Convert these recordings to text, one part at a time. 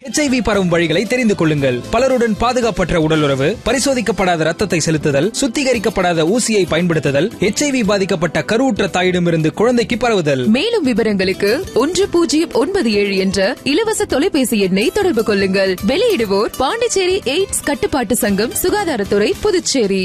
HIV பரவும் வழிகளை தெரிந்து கொள்ளுங்கள் பலருடன் பாதுகாப்பற்ற உடலுறவு பரிசோதிக்கப்படாத ரத்தத்தை செலுத்துதல் சுத்திகரிக்கப்படாத ஊசியை பயன்படுத்துதல் ஹெச்ஐவி பாதிக்கப்பட்ட கருவுற்ற தாயிடமிருந்து குழந்தைக்கு பரவுதல் மேலும் விவரங்களுக்கு ஒன்று பூஜ்ஜியம் ஒன்பது ஏழு என்ற இலவச தொலைபேசி எண்ணை தொடர்பு கொள்ளுங்கள் வெளியிடுவோர் பாண்டிச்சேரி எய்ட்ஸ் கட்டுப்பாட்டு சங்கம் சுகாதாரத்துறை புதுச்சேரி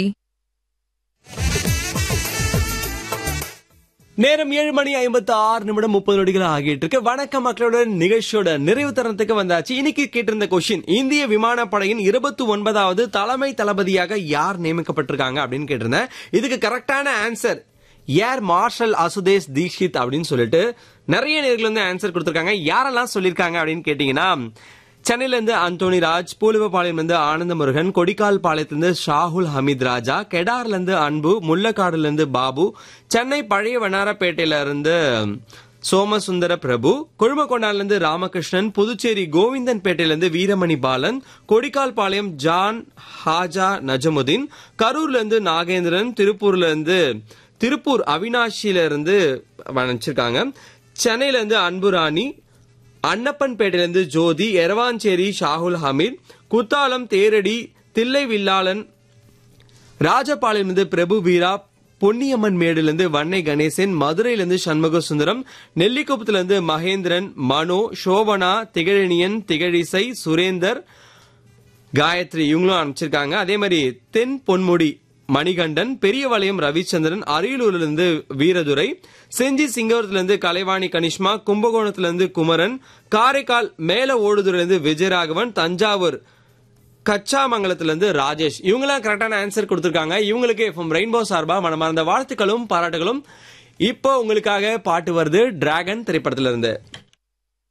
நேரம் ஏழு மணி ஐம்பத்தி ஆறு நிமிடம் முப்பது நொடிகள் ஆகிட்டு இருக்கு வணக்கம் மக்களோட நிகழ்ச்சியோட நிறைவு தருணத்துக்கு வந்தாச்சு இன்னைக்கு கேட்டிருந்த கொஸ்டின் இந்திய விமானப்படையின் இருபத்தி ஒன்பதாவது தலைமை தளபதியாக யார் நியமிக்கப்பட்டிருக்காங்க அப்படின்னு கேட்டிருந்தேன் இதுக்கு கரெக்டான answer air marshal Ashutosh Dixit அப்படின்னு சொல்லிட்டு நிறைய நேர்கள் வந்து ஆன்சர் கொடுத்திருக்காங்க யாரெல்லாம் சொல்லியிருக்காங்க அப்படின்னு கேட்டீங்கன்னா சென்னையில இருந்து அந்தோனி ராஜ் பூலுவபாளையம் இருந்து ஆனந்த முருகன் கொடிக்கால் பாளையத்திலிருந்து ஷாகுல் ஹமீத் ராஜா கெடார்ல இருந்து அன்பு முள்ளக்காடுல இருந்து பாபு சென்னை பழைய வண்ணாரப்பேட்டையில இருந்து சோமசுந்தர பிரபு கொழுமக்கொண்டால இருந்து ராமகிருஷ்ணன் புதுச்சேரி கோவிந்தன் பேட்டையில இருந்து வீரமணி பாலன் கொடிக்கால் பாளையம் ஜான் ஹாஜா நஜமுதீன் கரூர்ல இருந்து நாகேந்திரன் திருப்பூர்ல இருந்து திருப்பூர் அவினாஷில இருந்து வச்சிருக்காங்க சென்னையில இருந்து அன்புராணி அன்னப்பன்பேட்டையிலிருந்து ஜோதி எரவாஞ்சேரி ஷாகுல் ஹமீத் குத்தாலம் தேரடி தில்லை வில்லாளன் ராஜபாளையிலிருந்து பிரபு வீரா பொன்னியம்மன் மேடுலேருந்து வன்னை கணேசன் மதுரையிலிருந்து சண்முக சுந்தரம் நெல்லிக்குப்பத்திலிருந்து மகேந்திரன் மனோ சோபனா திகழனியன் திகழிசை சுரேந்தர் காயத்ரி இவங்களும் அனுப்பிச்சிருக்காங்க அதே மாதிரி தென் பொன்முடி மணிகண்டன் பெரியவளையம் ரவிச்சந்திரன் அரியலூர்லேருந்து வீரதுரை செஞ்சி சிங்கவரத்திலிருந்து கலைவாணி கனிஷ்மா கும்பகோணத்திலிருந்து குமரன் காரைக்கால் மேல ஓடுதுறையிலிருந்து விஜயராகவன் தஞ்சாவூர் கச்சாமங்கலத்திலிருந்து ராஜேஷ் இவங்களாம் கரெக்டான ஆன்சர் கொடுத்திருக்காங்க இவங்களுக்கு எஃப்எம் ரெயின்போ சார்பா மனமார்ந்த வாழ்த்துக்களும் பாராட்டுகளும் இப்போ உங்களுக்காக பாட்டு வருது டிராகன் திரைப்படத்திலிருந்து